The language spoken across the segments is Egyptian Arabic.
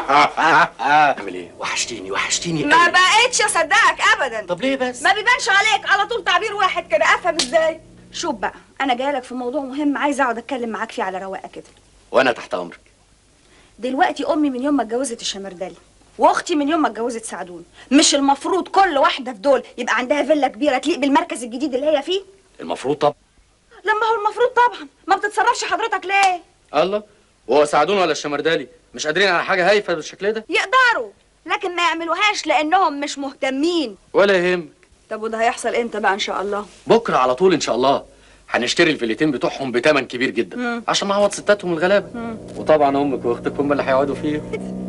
اعمل ايه وحشتيني وحشتيني ما قوي. بقتش اصدقك ابدا طب ليه بس ما بيبانش عليك على طول تعبير واحد كده افهم ازاي شوف بقى انا جايلك في موضوع مهم عايزه اقعد اتكلم معاك فيه على رواقه كده وانا تحت امرك دلوقتي امي من يوم ما اتجوزت الشمردلي واختي من يوم ما اتجوزت سعدون مش المفروض كل واحده في دول يبقى عندها فيلا كبيره تليق بالمركز الجديد اللي هي فيه المفروض طب لما هو المفروض طبعا ما بتتصرفش حضرتك ليه الله وهو سعدون ولا الشمردالي مش قادرين على حاجه هايفه بالشكل ده يقدروا لكن ما يعملوهاش لانهم مش مهتمين ولا يهمك طب وده هيحصل امتى بقى ان شاء الله بكره على طول ان شاء الله هنشتري الفيلتين بتوعهم بتمن كبير جدا مم. عشان نعوض ستاتهم الغلابه مم. وطبعا امك واختك هم اللي هيقعدوا فيه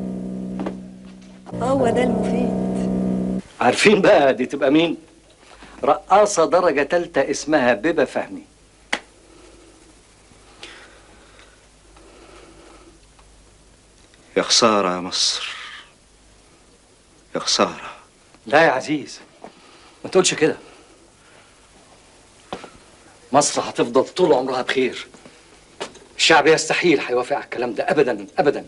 هو ده المفيد عارفين بقى دي تبقى مين رقاصة درجة تالتة اسمها بيبة فهمي يا خسارة يا مصر يا خسارة لا يا عزيز ما تقولش كده مصر هتفضل طول عمرها بخير الشعب يستحيل هيوافق على الكلام ده ابدا ابدا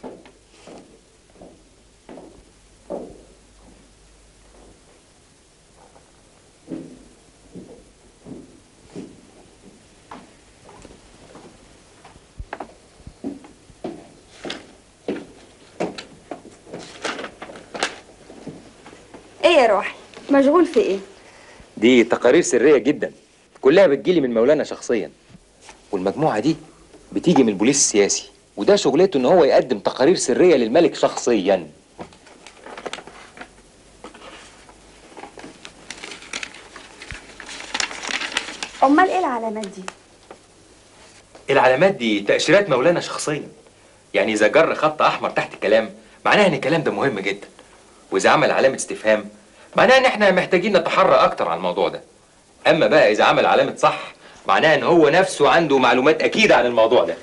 ايه يا روحي مشغول في ايه دي تقارير سرية جدا كلها بتجيلي من مولانا شخصيا والمجموعة دي بتيجي من البوليس السياسي وده شغلته ان هو يقدم تقارير سرية للملك شخصيا امال ايه العلامات دي العلامات دي تأشيرات مولانا شخصيا يعني إذا جر خط أحمر تحت الكلام معناها إن الكلام ده مهم جدا وإذا عمل علامة استفهام معناها إن إحنا محتاجين نتحرى أكتر عن الموضوع ده أما بقى إذا عمل علامة صح معناها إن هو نفسه عنده معلومات أكيدة عن الموضوع ده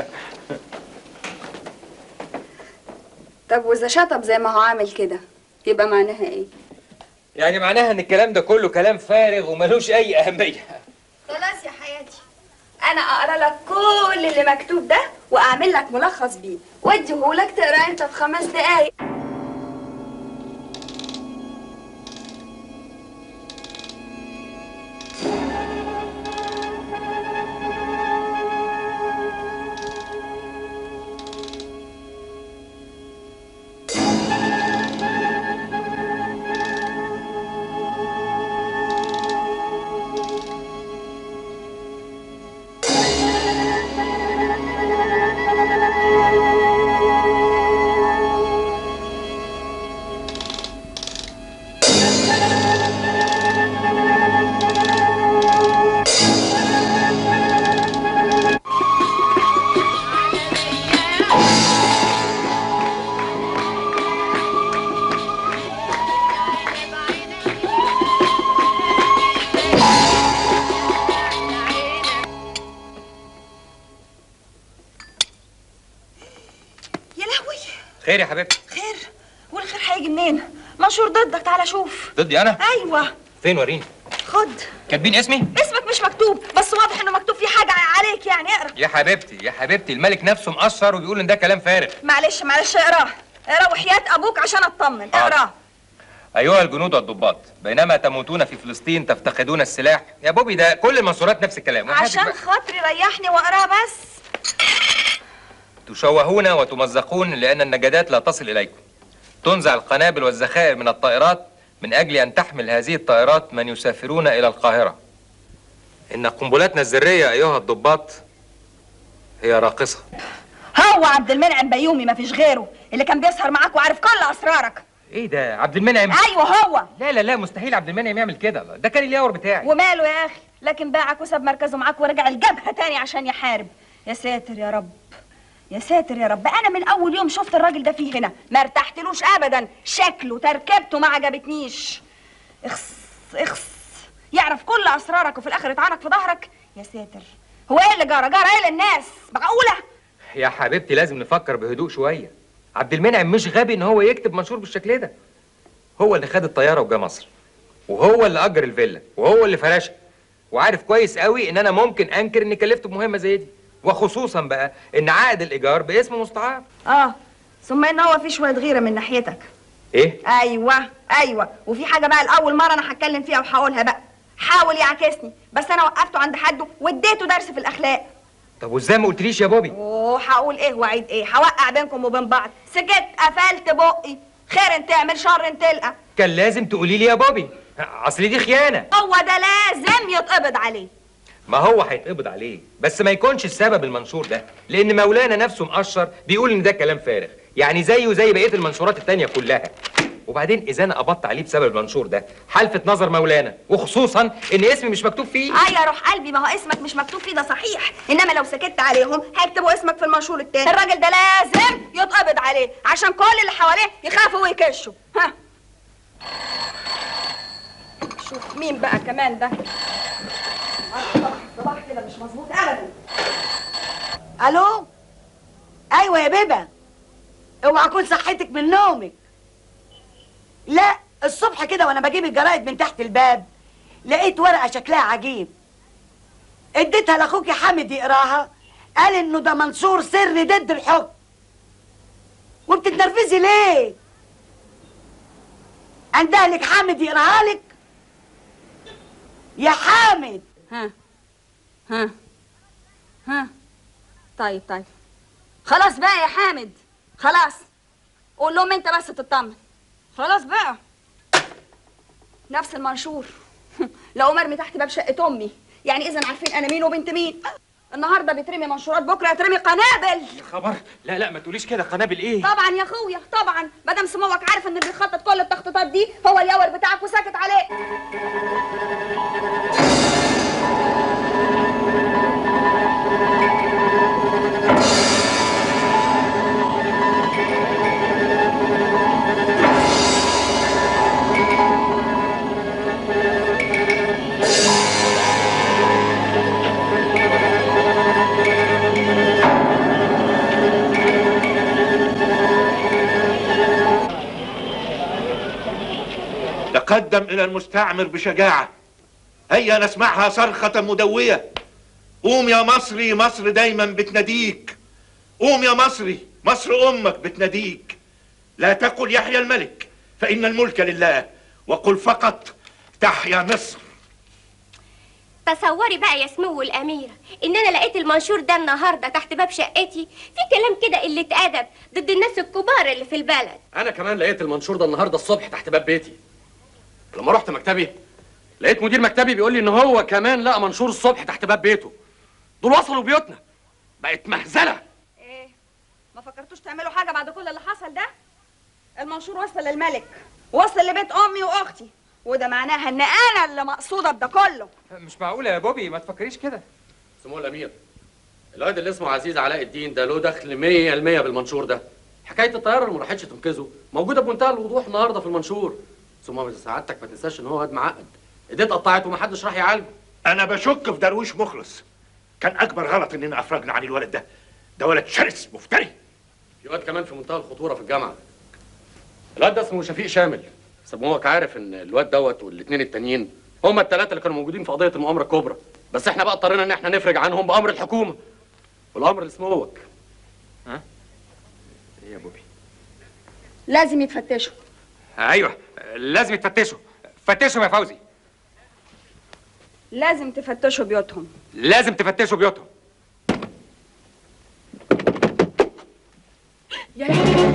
طب واذا شطب زي ما هو عامل كده يبقى معناها ايه يعني معناها إن الكلام ده كله كلام فارغ وملوش أي أهمية خلاص يا حياتي انا اقرا لك كل اللي مكتوب ده واعمل لك ملخص بيه واديهولك تقرا انت في خمس دقايق يا لهوي خير يا حبيبتي خير والخير هيجي منين منشور ضدك تعالى شوف ضدي أنا ايوه فين وريني خد كاتبين اسمي اسمك مش مكتوب بس واضح انه مكتوب فيه حاجه عليك يعني اقرا يا حبيبتي يا حبيبتي الملك نفسه مقشر وبيقول إن ده كلام فارغ معلش معلش اقراه اقرا وحياة ابوك عشان اطمن اقراه أيها الجنود والضباط بينما تموتون في فلسطين تفتقدون السلاح يا بوبي ده كل المنصورات نفس الكلام وحياتك عشان بقى. خاطري ريحني واقراه بس تشوهون وتمزقون لأن النجدات لا تصل إليكم تنزع القنابل والذخائر من الطائرات من أجل أن تحمل هذه الطائرات من يسافرون إلى القاهرة إن قنبلاتنا الذرية أيها الضباط هي راقصة هو عبد المنعم بيومي ما فيش غيره اللي كان بيسهر معاك وعارف كل اسرارك إيه ده عبد المنعم ايوه هو لا لا لا مستحيل عبد المنعم يعمل كده ده كان الياور بتاعي وماله يا اخي لكن باعك وساب مركزه معاك ورجع الجبهه تاني عشان يحارب يا ساتر يا رب يا ساتر يا رب انا من اول يوم شفت الراجل ده فيه هنا ما ارتحتلوش ابدا شكله تركيبته ما عجبتنيش اخس اخس يعرف كل اسرارك وفي الاخر يطعنك في ظهرك يا ساتر هو ايه اللي جرى جرى ايه للناس معقوله يا حبيبتي لازم نفكر بهدوء شوية عبد المنعم مش غبي إن هو يكتب منشور بالشكل ده هو اللي خد الطيارة وجا مصر وهو اللي أجر الفيلا وهو اللي فرشها وعارف كويس قوي إن أنا ممكن أنكر إني كلفته بمهمة زي دي وخصوصا بقى إن عقد الإيجار باسم مستعار اه ثم ان هو في شويه غيره من ناحيتك ايه ايوه ايوه وفي حاجه بقى لاول مره انا هتكلم فيها وهقولها بقى حاول يعاكسني بس انا وقفته عند حده واديته درس في الاخلاق طب وازاي ما قلتليش يا بوبي وهقول ايه واعيد ايه هوقع بينكم وبين بعض سكت قفلت بقي خير تعمل شر تلقى كان لازم تقولي لي يا بوبي اصل دي خيانه هو ده لازم يتقبض عليه ما هو هيتقبض عليه بس ما يكونش السبب المنشور ده لان مولانا نفسه مقشر بيقول ان ده كلام فارغ يعني زيه زي بقيه المنشورات التانية كلها وبعدين اذا انا قبضت عليه بسبب المنشور ده حلفت نظر مولانا وخصوصا ان اسمي مش مكتوب فيه اه يا روح قلبي ما هو اسمك مش مكتوب فيه ده صحيح انما لو سكت عليهم هيكتبوا اسمك في المنشور التاني الراجل ده لازم يتقبض عليه عشان كل اللي حواليه يخافوا ويكشوا ها شوف مين بقى كمان ده صباح صباح كده مش مظبوط ابدا الو ايوه يا بيبه اوعى اكون صحتك من نومك لا الصبح كده وانا بجيب الجرايد من تحت الباب لقيت ورقه شكلها عجيب اديتها لاخوك حامد يقراها قال انه ده منشور سري ضد الحكم وبتتنرفزي ليه عندها لك حامد يقراها لك يا حامد ها ها ها طيب طيب خلاص بقى يا حامد خلاص قول لهم انت بس تطمن خلاص بقى نفس المنشور لو مرمي تحت باب شقة امي يعني اذا عارفين انا مين وبنت مين النهارده بيترمي منشورات بكره يترمي قنابل خبر لا لا ما تقوليش كده قنابل ايه طبعا يا اخويا طبعا مدام سموك عارف ان اللي بيخطط كل التخطيطات دي هو اليور بتاعك وساكت عليه تقدم إلى المستعمر بشجاعة هيا نسمعها صرخة مدوية قوم يا مصري مصر دايما بتناديك قوم يا مصري مصر أمك بتناديك لا تقل يحيى الملك فإن الملك لله وقل فقط تحيا مصر تصوري بقى يا سمو الأميرة إن أنا لقيت المنشور ده النهاردة تحت باب شقتي في كلام كده قلة أدب ضد الناس الكبار اللي في البلد انا كمان لقيت المنشور ده النهارده الصبح تحت باب بيتي لما رحت مكتبي لقيت مدير مكتبي بيقول لي ان هو كمان لقى منشور الصبح تحت باب بيته دول وصلوا بيوتنا بقت مهزله ايه ما فكرتوش تعملوا حاجه بعد كل اللي حصل ده المنشور وصل للملك وصل لبيت امي واختي وده معناها ان انا اللي مقصوده بده كله مش معقوله يا بوبي ما تفكريش كده سمو الامير الواد اللي اسمه عزيز علاء الدين ده له دخل 100% بالمنشور ده حكايه الطياره اللي ما راحتش تنقذه موجوده بمنتهى الوضوح النهارده في المنشور ثم سعادتك ما تنساش ان هو واد معقد ايديه اتقطعت ومحدش راح يعالجه أنا بشك في درويش مخلص كان أكبر غلط إننا أفرجنا عن الولد ده ده ولد شرس مفتري في واد كمان في منتهى الخطوره في الجامعه الواد ده اسمه شفيق شامل سموك عارف ان الواد دوت والاثنين التانيين هما الثلاثه اللي كانوا موجودين في قضيه المؤامره الكبرى بس احنا بقى اضطرينا ان احنا نفرج عنهم بامر الحكومه والامر اللي سموك ايه يا بوبي لازم يتفتشوا ايوه لازم يتفتشوا فتشوا يا فوزي لازم تفتشوا بيوتهم لازم تفتشوا بيوتهم يا لهوي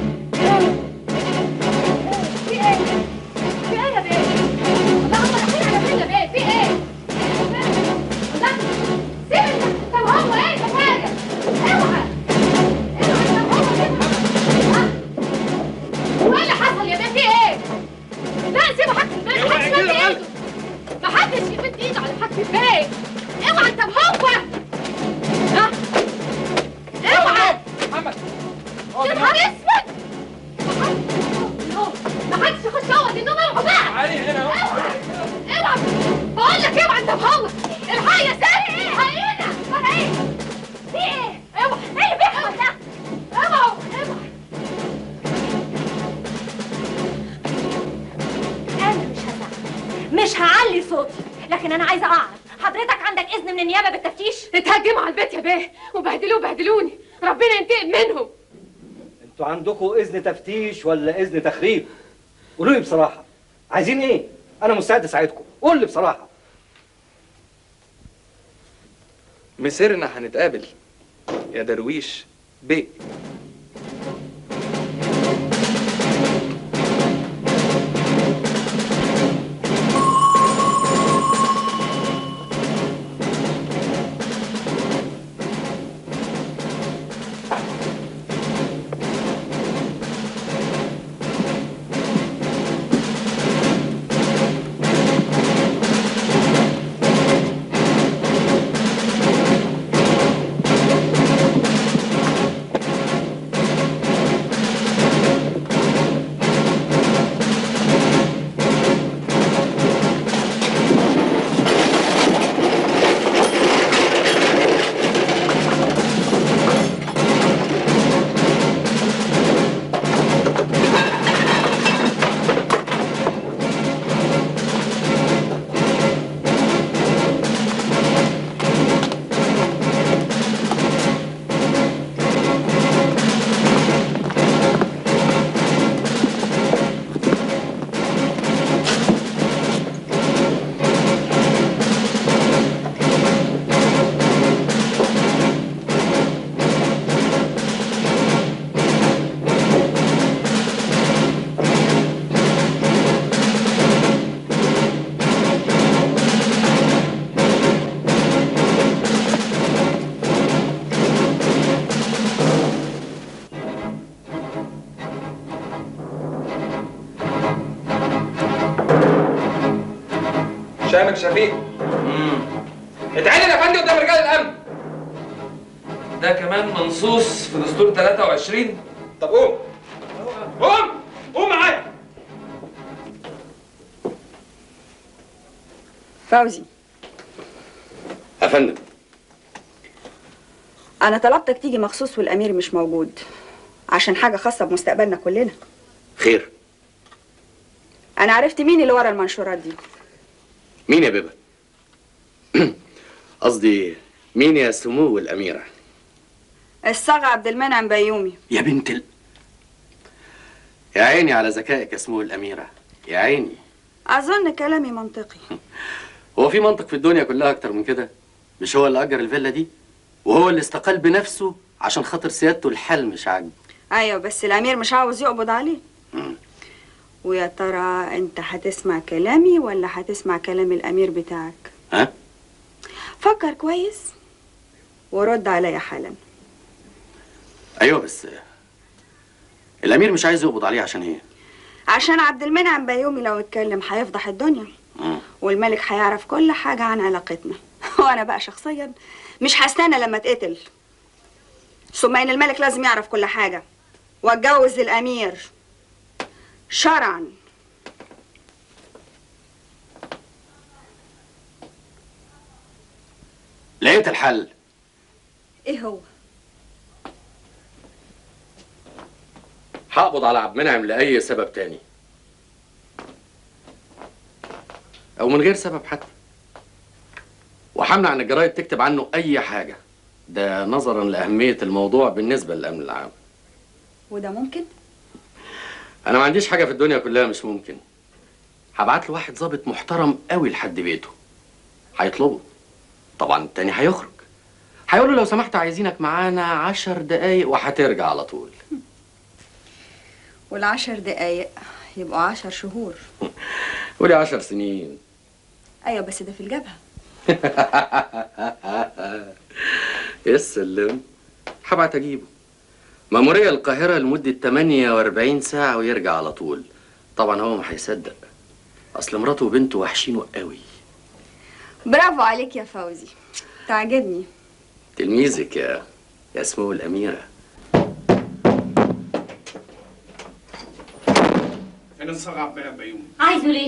في ايه؟ في ايه يا بيه؟ الله هم رايحين على فين يا بيه؟ في ايه؟ الله سيب ال- طب هو ايه ده حاجة؟ اوعى اوعى طب هو سيبها ها؟ هو ايه اللي حصل يا بيه؟ في ايه؟ لا سيبه حاج البيت محدش يمد ايده محدش يمد ايده على حاج البيت اوعى طب هو ها؟ اوعى محمد يا نهار اسود ما حدش يخش هو دي نوم اوعى بقى تعالي هنا اهو اوعى بقول لك اوعى انت وهو الحق يا ساري ايه هينا ولا ايه في ايه اوعى ايه اللي بيحصل ده اوعى اوعى انا مش هزعل مش هعلي صوتي لكن انا عايزه اعرف حضرتك عندك اذن من النيابه بالتفتيش اتهجموا على البيت يا بيه وبهدلوه وبهدلوني ربنا ينتقم منهم انتوا عندكم اذن تفتيش ولا اذن تخريب قولوا لي بصراحه عايزين ايه انا مستعد اساعدكم قول لي بصراحه مسيرنا هنتقابل يا درويش بيه شامل شفيق اتعلن يا فندم قدام رجال الامن ده كمان منصوص في دستور 23 طب قوم قوم قوم معايا فوزي يا فندم انا طلبتك تيجي مخصوص والامير مش موجود عشان حاجه خاصه بمستقبلنا كلنا خير انا عرفت مين اللي ورا المنشورات دي مين يا بيبا قصدي مين يا سمو الأميرة الصاغة عبد المنعم بيومي يا بنت ال... يا عيني على ذكائك يا سمو الأميرة يا عيني اظن كلامي منطقي هو في منطق في الدنيا كلها أكتر من كده مش هو اللي أجر الفيلا دي وهو اللي استقال بنفسه عشان خاطر سيادته الحال مش عاجبه ايوه بس الامير مش عاوز يقبض عليه مم. ويا ترى انت هتسمع كلامي ولا هتسمع كلام الامير بتاعك ها فكر كويس ورد عليا حالا أيوه بس الأمير مش عايز يقبض عليه عشان إيه عشان عبد المنعم بيومي لو اتكلم هيفضح الدنيا مم. والملك هيعرف كل حاجة عن علاقتنا وانا بقى شخصيا مش هستنى لما اتقتل ثم ان الملك لازم يعرف كل حاجة واتجوز الامير شرعا لقيت الحل ايه هو هقبض على عبد المنعم لأي سبب تاني أو من غير سبب حتى وحمنع عن الجرايد تكتب عنه أي حاجة ده نظرا لأهمية الموضوع بالنسبة للأمن العام وده ممكن أنا ما عنديش حاجة في الدنيا كلها مش ممكن هبعت له واحد ظابط محترم قوي لحد بيته هيطلبه طبعا التاني هيخرج هيقول له لو سمحت عايزينك معانا عشر دقايق وهترجع على طول والعشر دقايق يبقوا عشر شهور قولي عشر سنين ايوه بس ده في الجبهة يا سلام هبعت اجيبه مأمورية القاهرة لمدة 48 ساعة ويرجع على طول طبعا هو ما هيصدق اصل مراته وبنته وحشينه قوي برافو عليك يا فوزي تعجبني تلميذك يا يا سمو الأميرة فين الصاغ عبد المنعم بيومي عايزه ليه؟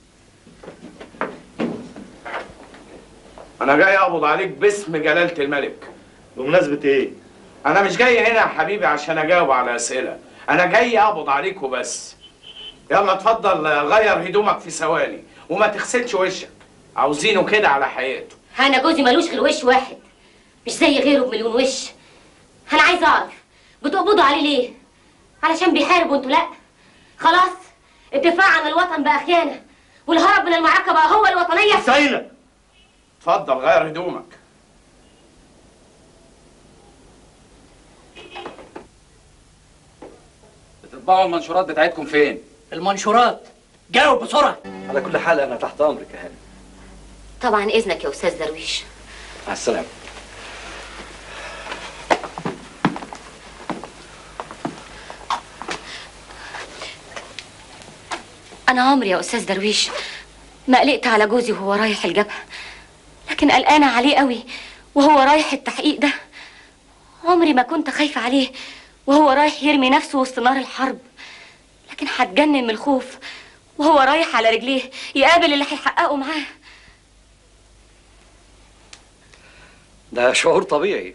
انا جاي اقبض عليك باسم جلالة الملك بمناسبة ايه؟ انا مش جاي هنا يا حبيبي عشان اجاوب على اسئله انا جاي اقبض عليك وبس يلا اتفضل غير هدومك في ثواني وما تغسلش وشك عاوزينه كده على حياته انا جوزي ملوش غير وش واحد مش زي غيره بمليون وش انا عايزه اعرف بتقبضوا عليه ليه علشان بيحاربوا انتوا لا خلاص الدفاع عن الوطن بقى خيانه والهرب من المعركه بقى هو الوطنيه سيلة اتفضل غير هدومك بتطبعوا المنشورات بتاعتكم فين؟ المنشورات جاوب بسرعه على كل حال انا تحت امرك يا هاني طبعا اذنك يا استاذ درويش مع السلامه انا عمري يا استاذ درويش ما قلقت على جوزي وهو رايح الجبهه لكن قلقانه عليه قوي وهو رايح التحقيق ده عمري ما كنت خايفه عليه وهو رايح يرمي نفسه وسط نار الحرب لكن هتجنن من الخوف وهو رايح على رجليه يقابل اللي هيحققه معاه ده شعور طبيعي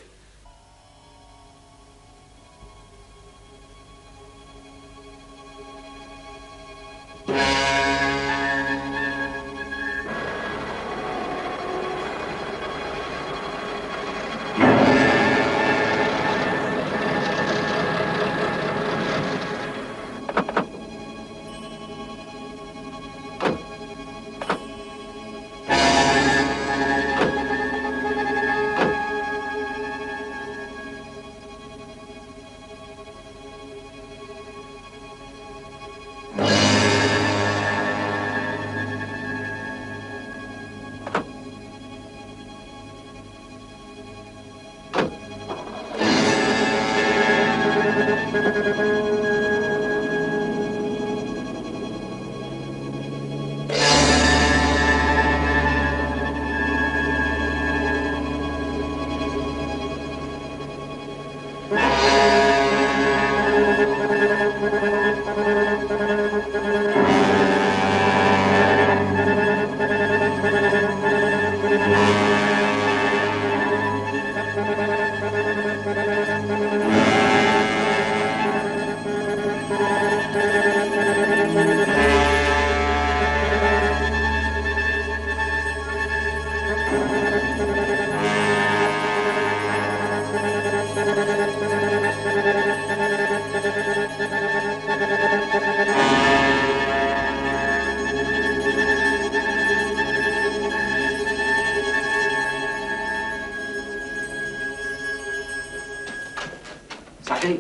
سعدية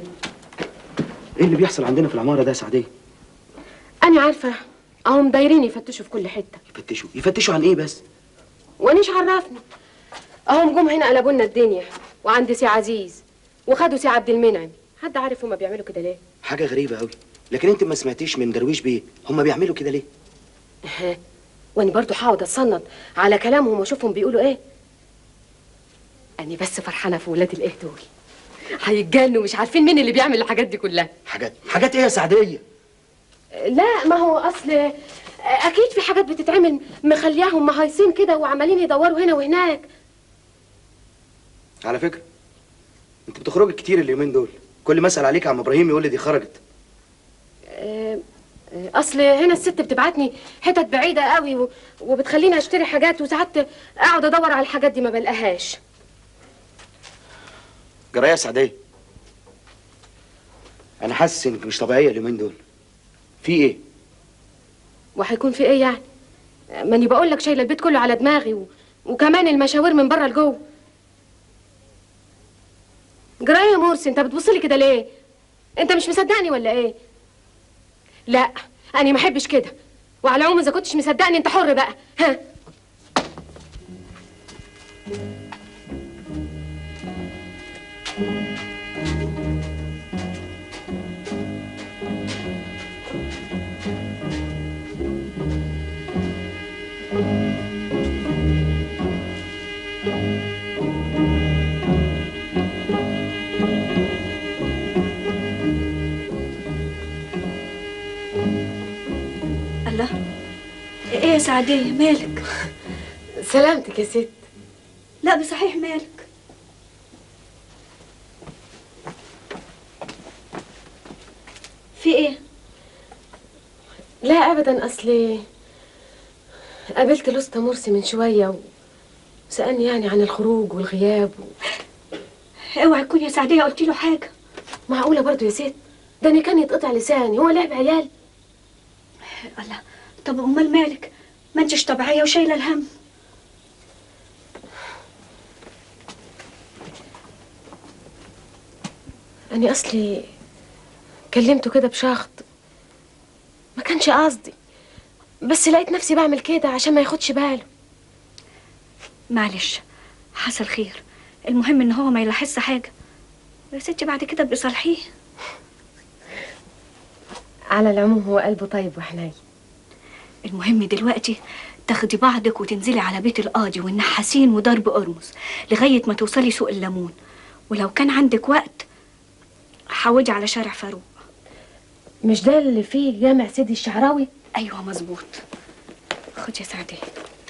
ايه اللي بيحصل عندنا في العمارة ده يا سعدية؟ أنا عارفة أهم دايرين يفتشوا في كل حتة يفتشوا يفتشوا عن ايه بس؟ وانيش عرفني أهم جم هنا قلبوا لنا الدنيا وعند سي عزيز وخدوا سي عبد المنعم حد عارف هما بيعملوا كده ليه؟ حاجة غريبة قوي لكن انت ما سمعتيش من درويش بيه هما بيعملوا كده ليه؟ أها وأنا برضو هقعد أتصنت على كلامهم وأشوفهم بيقولوا إيه أنا بس فرحانة في ولاد الإيه دول هيتجنوا مش عارفين مين اللي بيعمل الحاجات دي كلها حاجات حاجات ايه يا سعدية؟ لا ما هو اصل اكيد في حاجات بتتعمل مخلياهم مهايصين كده وعمالين يدوروا هنا وهناك على فكرة انت بتخرجي كتير اليومين دول كل ما اسأل عليك يا عم ابراهيم يقول لي دي خرجت آه، آه، اصل هنا الست بتبعتني حتت بعيده قوي و- وبتخليني اشتري حاجات وساعات اقعد ادور على الحاجات دي ما بلقاهاش جرايه يا سعدية انا حاسس انك مش طبيعية اليومين دول في ايه؟ وهيكون في ايه يعني آه، ماني بقول لك شايله البيت كله على دماغي و... وكمان المشاوير من بره لجوه جرايه يا مرسي انت بتبصلي كده ليه انت مش مصدقني ولا ايه لا انا ما احبش كده وعلى العموم اذا كنتش مصدقني انت حر بقى ها الله ايه يا سعدية مالك سلامتك يا ست لا بصحيح مالك في ايه لا ابدا اصلي قابلت الاسطى مرسي من شويه وسالني يعني عن الخروج والغياب و... اوعي تكون يا سعدية قلت له حاجة معقوله برضو يا ست ده انا كان يتقطع لساني هو لعب عيال الله طب امال مالك ما انتش طبيعيه وشايله الهم أنا أصلي كلمته كده بشخط ما كانش قصدي بس لقيت نفسي بعمل كده عشان ما ياخدش باله معلش حصل خير المهم ان هو ما يلاحظش حاجه يا ستي بعد كده بصالحيه على العموم هو قلبه طيب وحنين المهم دلوقتي تاخدي بعضك وتنزلي على بيت القاضي والنحاسين وضرب قرمز لغايه ما توصلي سوق الليمون ولو كان عندك وقت حودي على شارع فاروق مش ده اللي فيه جامع سيدي الشعراوي ايوه مظبوط خدي يا سعديه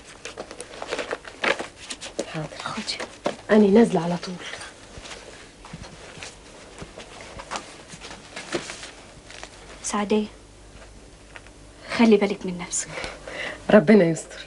حاضر خدي أنا نازلة على طول سعديه خلي بالك من نفسك ربنا يستر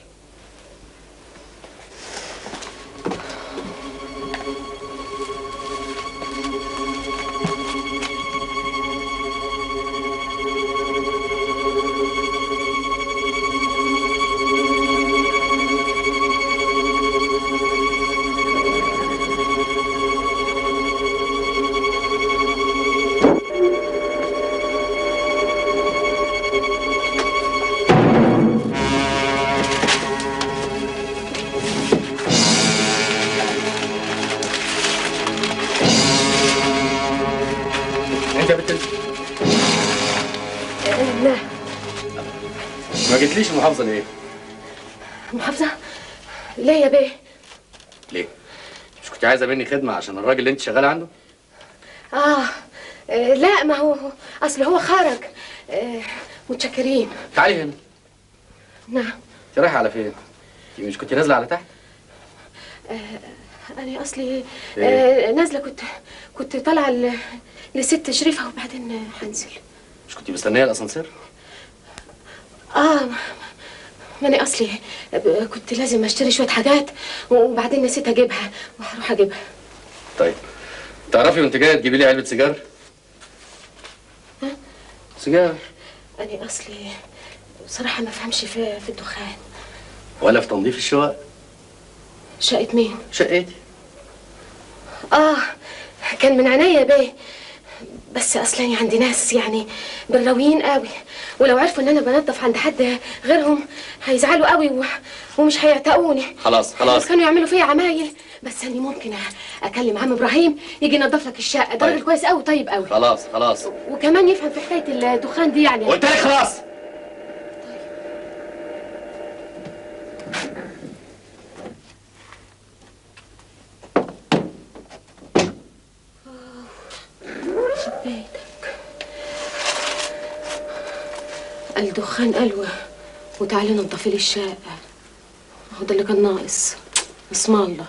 انت يا بنت انت لا ما جيتليش المحافظه ليه؟ محافظة ليه يا بيه ليه؟ مش كنت عايزه مني خدمه عشان الراجل اللي انت شغاله عنده؟ آه آه، لا ما هو أصل هو خرج آه، متشكرين تعالي هنا نعم انت رايحه على فين؟ انت مش كنت نازله على تحت؟ أنا أصلي إيه؟ آه نازلة كنت كنت طالعة ل- لست شريفة وبعدين هنزل مش كنت مستنيه الاسانسير؟ آه ما أنا أصلي ب- كنت لازم أشتري شوية حاجات وبعدين نسيت أجيبها وهروح أجيبها طيب تعرفي وانت جايه تجيبي لي علبه سيجار؟ سيجار أنا أصلي بصراحة ما فهمش في في الدخان ولا في تنظيف الشقق؟ شقة مين؟ شقتي آه كان من عينيا بيه بس اصلا عندي ناس يعني بالراويين قوي ولو عرفوا ان انا بنضف عند حد غيرهم هيزعلوا قوي و... ومش هيعتقوني خلاص خلاص كانوا يعملوا فيا عمايل بس انا ممكن أ- اكلم عم ابراهيم يجي ينضف لك الشقه ده راجل كويس قوي طيب قوي خلاص خلاص وكمان يفهم في حكايه الدخان دي يعني قلت لك خلاص بيتك الدخان قلوة وتعالي نضفي لي الشقة هو ده اللي كان ناقص اسم الله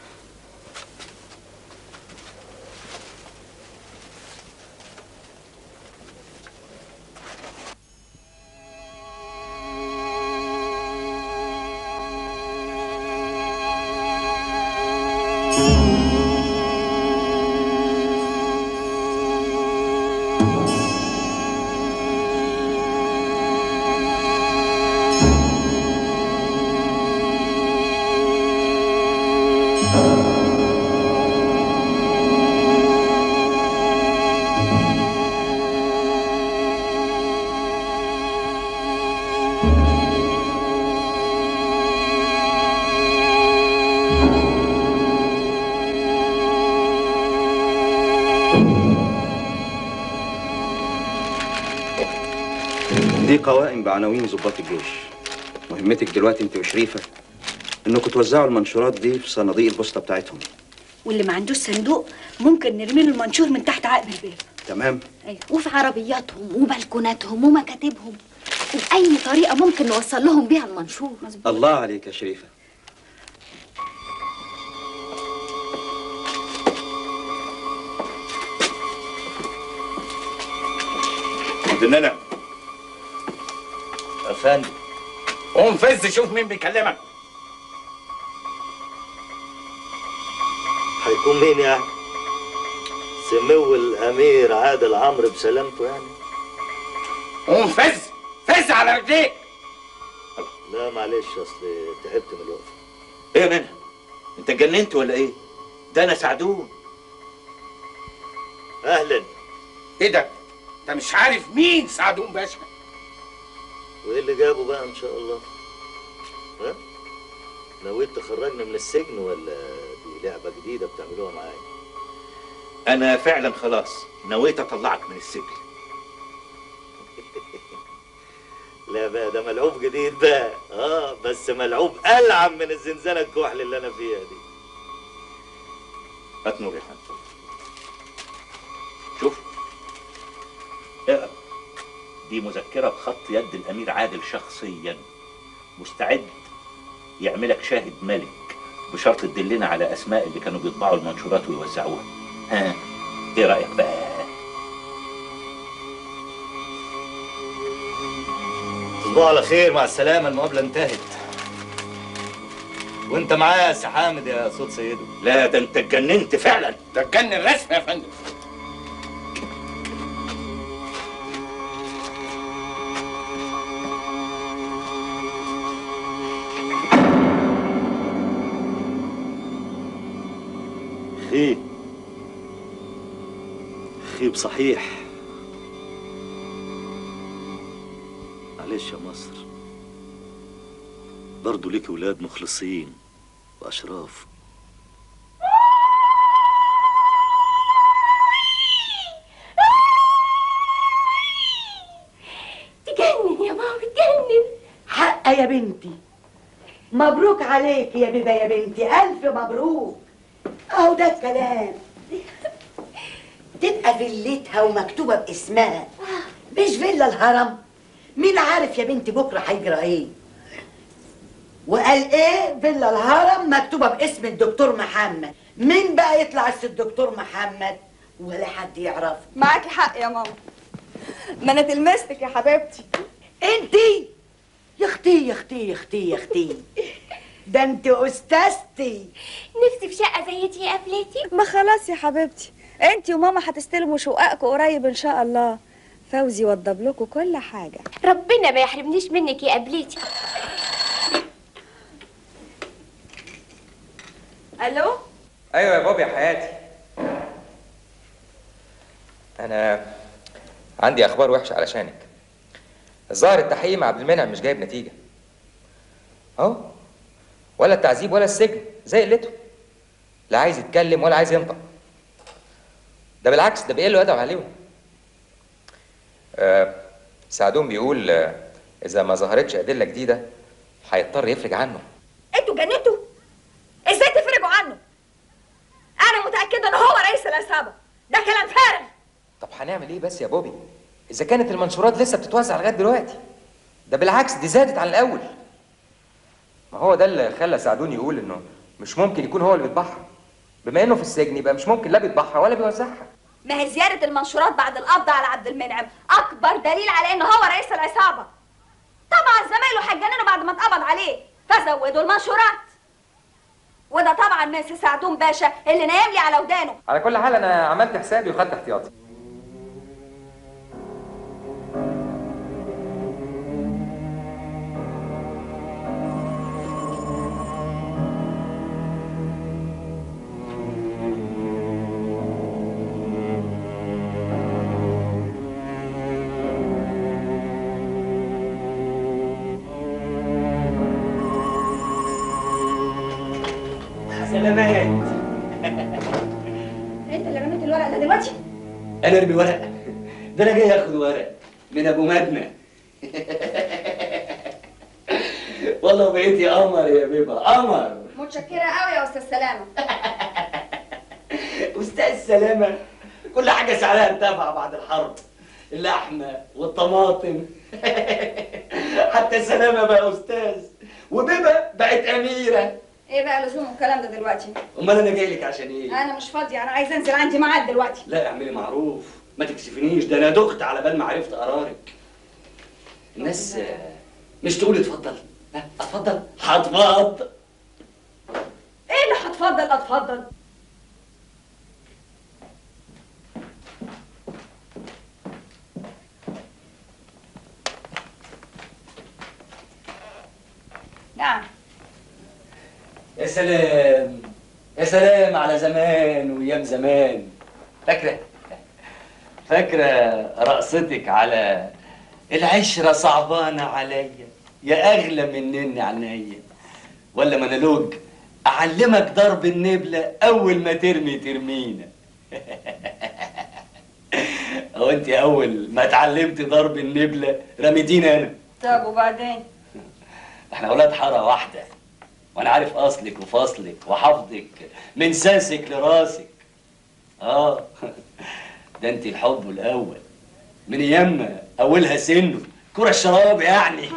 دي قوائم بعناوين ضباط الجيش مهمتك دلوقتي انت وشريفه انكم توزعوا المنشورات دي في صناديق البوسطه بتاعتهم واللي ما عندوش صندوق ممكن نرمي له المنشور من تحت عقب الباب تمام ايوه وفي عربياتهم وبلكوناتهم ومكاتبهم وبأي طريقة ممكن نوصل لهم بيها المنشور الله عليك يا شريفه مننا يا فندم قوم فز شوف مين بيكلمك هيكون مين يعني؟ سمو الامير عادل عمرو بسلامته يعني قوم فز فز على رجليك لا معلش اصل تعبت من الوقفه ايه يا منى انت اتجننت ولا ايه ده انا سعدون اهلا ايه ده انت مش عارف مين سعدون باشا وايه اللي جابه بقى ان شاء الله ها نويت تخرجنا من السجن ولا دي لعبه جديده بتعملوها معايا انا فعلا خلاص نويت اطلعك من السجن لا بقى ده ملعوب جديد بقى اه بس ملعوب العب من الزنزانه الكحل اللي انا فيها دي هات نور يا فندم شوف اقرا دي مذكره بخط يد الامير عادل شخصيا مستعد يعملك شاهد ملك بشرط تدلنا على اسماء اللي كانوا بيطبعوا المنشورات ويوزعوها ها ايه رايك بقى تصبحوا على خير مع السلامه المقابله انتهت وانت معايا يا سي حامد يا صوت سيده لا ده انت اتجننت فعلا ده اتجنن رسمي يا فندم خيب خيب صحيح معلش يا مصر برضه ليك ولاد مخلصين واشراف تجنن يا ماما تجنن حق يا بنتي مبروك عليك يا بيبا يا بنتي ألف مبروك أهو ده الكلام تبقى فيلتها ومكتوبة باسمها مش فيلا الهرم مين عارف يا بنتي بكرة هيجرى ايه وقال ايه فيلا الهرم مكتوبة باسم الدكتور محمد مين بقى يطلع السي الدكتور محمد ولا حد يعرفه معاكي حق يا ماما ما انا تلمستك يا حبيبتي انتي يا اختي يا اختي يا اختي يا اختي ده انت استاذتي نفسي في شقه زي دي قبلتي ما خلاص يا حبيبتي انت وماما هتستلموا شققكم قريب ان شاء الله فوزي وضب لكم كل حاجه ربنا ما يحرمنيش منك يا قبلتي الو ايوه يا بابا يا حياتي انا عندي اخبار وحشه علشانك الظاهر التحقيق مع عبد المنعم مش جايب نتيجه اهو ولا التعذيب ولا السجن زي قلته لا عايز يتكلم ولا عايز ينطق ده بالعكس ده بيقل له ادب عليهم آه سعدون بيقول آه اذا ما ظهرتش ادله جديده هيضطر يفرج عنه انتوا جننتوا ازاي تفرجوا عنه انا متاكده ان هو رئيس العصابه ده كلام فارغ طب هنعمل ايه بس يا بوبي اذا كانت المنشورات لسه بتتوزع لغايه دلوقتي ده بالعكس دي زادت عن الاول ما هو ده اللي خلى سعدون يقول انه مش ممكن يكون هو اللي بيطبعها بما انه في السجن يبقى مش ممكن لا بيطبعها ولا بيوزعها ما هي زياده المنشورات بعد القبض على عبد المنعم اكبر دليل على ان هو رئيس العصابه طبعا زمايله هيتجننوا بعد ما اتقبض عليه فزودوا المنشورات وده طبعا من سي سعدون باشا اللي نايم لي على ودانه على كل حال انا عملت حسابي وخدت احتياطي سلامات انت اللي رميت الورق ده دلوقتي انا ارمي ورق ده انا جاي اخد ورق من ابو مدنى والله بقيتي قمر يا بيبا قمر متشكره قوي يا استاذ سلامه استاذ سلامه كل حاجه سعرها ارتفع بعد الحرب اللحمه والطماطم حتى سلامه بقى استاذ وبيبا بقت اميره ايه بقى لزوم الكلام ده دلوقتي امال انا جاي لك عشان ايه انا مش فاضيه انا عايزه انزل عندي ميعاد دلوقتي لا اعملي معروف ما تكسفنيش ده انا دخت على بال ما عرفت قرارك الناس آه، مش تقول اتفضل ها، اتفضل هتفضل ايه اللي هتفضل اتفضل نعم يا سلام يا سلام على زمان وايام زمان فاكره فاكره رقصتك على العشره صعبانه عليا يا اغلى منني عينيا ولا منالوج اعلمك ضرب النبله اول ما ترمي ترمينا او انت اول ما اتعلمت ضرب النبله رميتيني انا طب وبعدين احنا اولاد حاره واحده وانا عارف اصلك وفصلك وحفظك من ساسك لراسك اه ده انت الحب الاول من ايام اولها سنه كرة الشراب يعني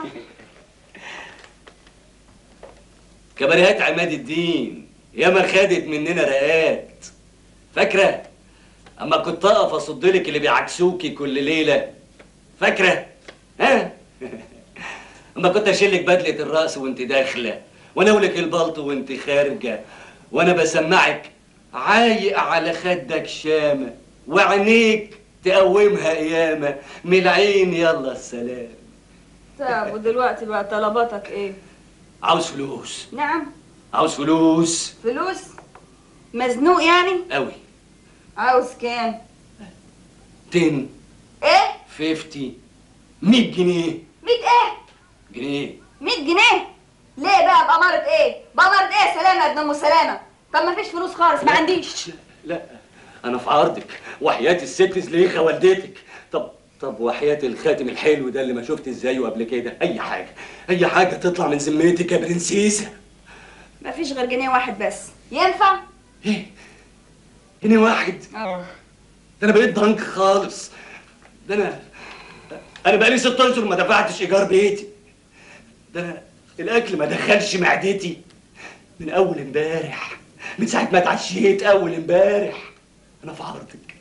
كباريهات عماد الدين ياما خدت مننا رقات فاكره اما كنت اقف اصد لك اللي بيعكسوكي كل ليله فاكره ها اما كنت اشيلك بدله الراس وانت داخله واناولك البلطو وانت خارجه وانا بسمعك عايق على خدك شامه وعينيك تقومها قيامه من العين يلا السلام طب ودلوقتي بقى طلباتك ايه عاوز فلوس نعم عاوز فلوس فلوس مزنوق يعني قوي عاوز كام 10 ايه 50 100 جنيه 100 ايه جنيه 100 جنيه ليه بقى بأمارة ايه بأمارة ايه سلامة يا ابن ام سلامة طب ما فيش فلوس خالص ما عنديش لا انا في عرضك وحياة الست زليخة والدتك طب طب وحياة الخاتم الحلو ده اللي ما شفت ازايه قبل كده اي حاجة اي حاجة تطلع من ذمتك يا برنسيسة ما فيش غير جنيه واحد بس ينفع جنيه واحد اه ده انا بقيت ضنك خالص ده انا انا بقالي ست اشهر ما دفعتش ايجار بيتي ده انا الاكل ما دخلش معدتي من اول امبارح من ساعه ما اتعشيت اول امبارح انا في عرضك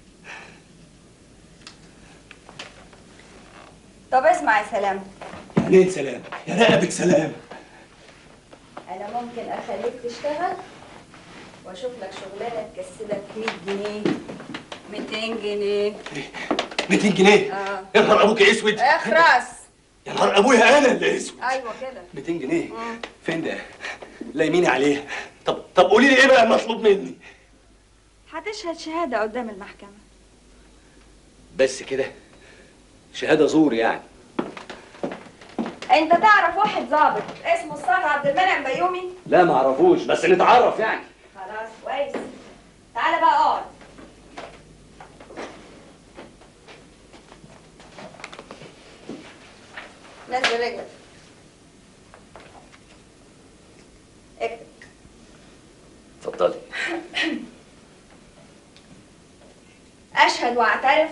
طب اسمع يا سلام يعني ايه سلام يا رقبك سلام انا ممكن اخليك تشتغل واشوف لك شغلانه تكسبك 100 جنيه 200 جنيه 200 جنيه اه يا نهار ابوك اسود اخرس يا نهار ابويا انا اللي اسود ايوه كده 200 جنيه فين ده لايميني عليها طب طب قولي لي ايه بقى المطلوب مني هتشهد شهاده قدام المحكمه بس كده شهاده زور يعني انت تعرف واحد ظابط اسمه الصاغ عبد المنعم بيومي لا ما اعرفوش بس نتعرف يعني خلاص كويس تعالى بقى اقعد نزل رجلك اكتب اتفضلي أشهد وأعترف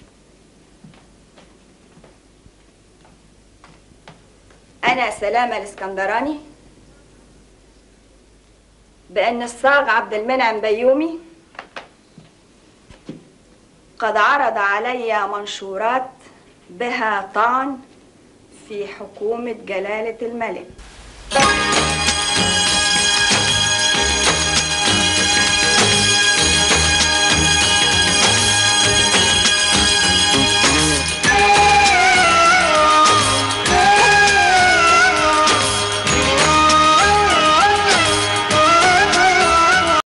أنا سلامة الإسكندراني بأن الصاغ عبد المنعم بيومي قد عرض علي منشورات بها طعن في حكومة جلالة الملك